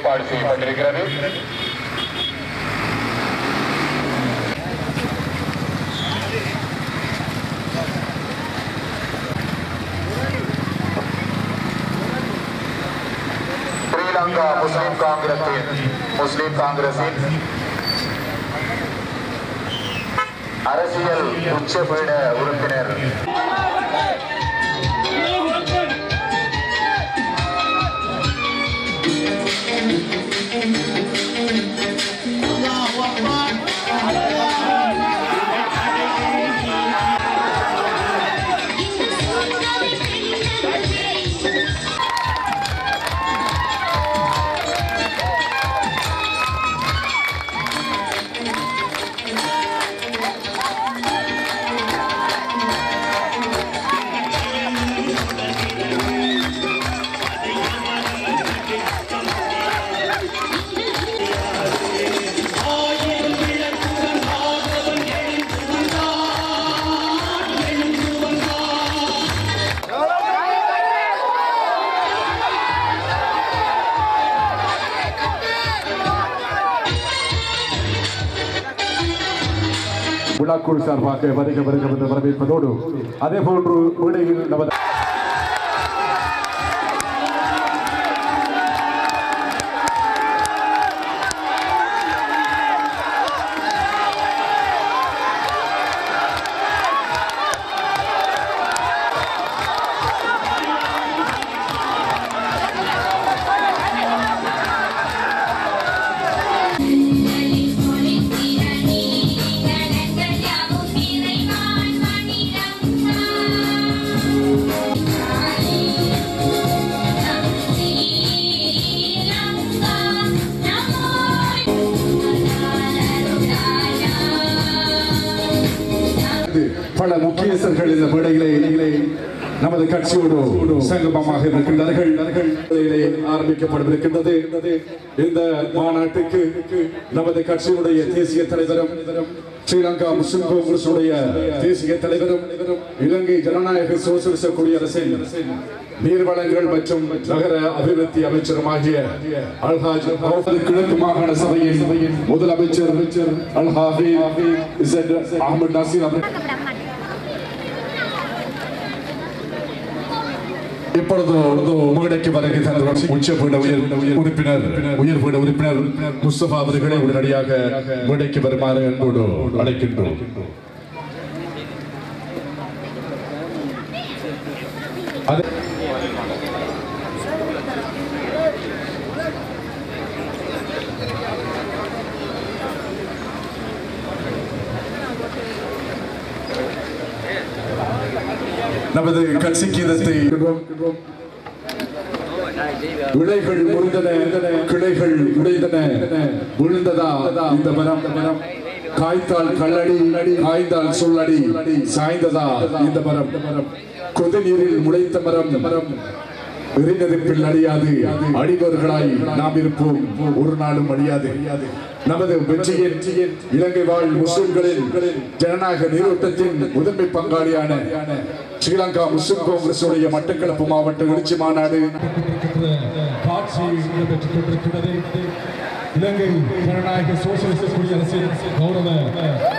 ஏற்பாடு செய்யப்பட்டிருக்கிறது ஸ்ரீலங்கா முஸ்லிம் காங்கிரசின் முஸ்லிம் காங்கிரசின் அரசியல் உச்சபீட உறுப்பினர் விழாக்குழு சார்பாக வருக வருக என்று வரவேற்பதோடு அதே போன்று மேடையில் நமது பல முக்கியஸ்தர்கள் இந்த மேடையிலே இடையிலே நமது கட்சியோடு சங்கமமாக இருக்கின்றார்கள் இதிலே ஆரம்பிக்கப்படவிருக்கின்றது இந்த மாநாட்டுக்கு நமது கட்சியினுடைய தேசிய தலைவரும் ஸ்ரீலங்கா முஸ்லிம் காங்கிரசுடைய தேசிய தலைவரும் இலங்கை ஜனநாயக சோசியலிச குடியரசின் நீர்வளங்கள் மற்றும் நகர அபிவிருத்தி அமைச்சருமாகிய அல்ஹாஜ் அவுஃபல் கிழக்கு மாகாண சபையின் முதலமைச்சர் அல்ஹாஃபி இசட் அஹமது நாசிர் அவர்கள் இப்பொழுது மேடைக்கு வருகை தந்தவர் உச்சபீட உயர் உறுப்பினர் உயர்பீட உறுப்பினர் முஸ்தபா அவர்களை உடனடியாக மேடைக்கு வருமாறு அன்போடு அழைக்கின்றோம் அது நமது கட்சி கீதத்தை இலைகள் முறிந்தன கிளைகள் உடைந்தன விழுந்ததா இந்த மரம் மரம் காய்த்தால் கல்லடி காய்ந்தால் சொல்லடி சாய்ந்ததா இந்த மரம் மரம் கொதி நீரில் முளைத்த மரம் மரம் எரிநெருப்பில் அழியாது அடிவர்களாய் நாம் இருப்போம் ஒரு நாளும் அழியாது நமது வெற்றியின் இலங்கை வாழ் முஸ்லிம்களின் ஜனநாயக நீரோட்டத்தின் முதன்மை பங்காளியான ஸ்ரீலங்கா முஸ்லிம் காங்கிரசுடைய மட்டக்களப்பு மாவட்ட எழுச்சி மாநாடு காட்சி இடம்பெற்றுக் கொண்டிருக்கிறது இலங்கை ஜனநாயக சோசியலிச குடியரசின் கௌரவ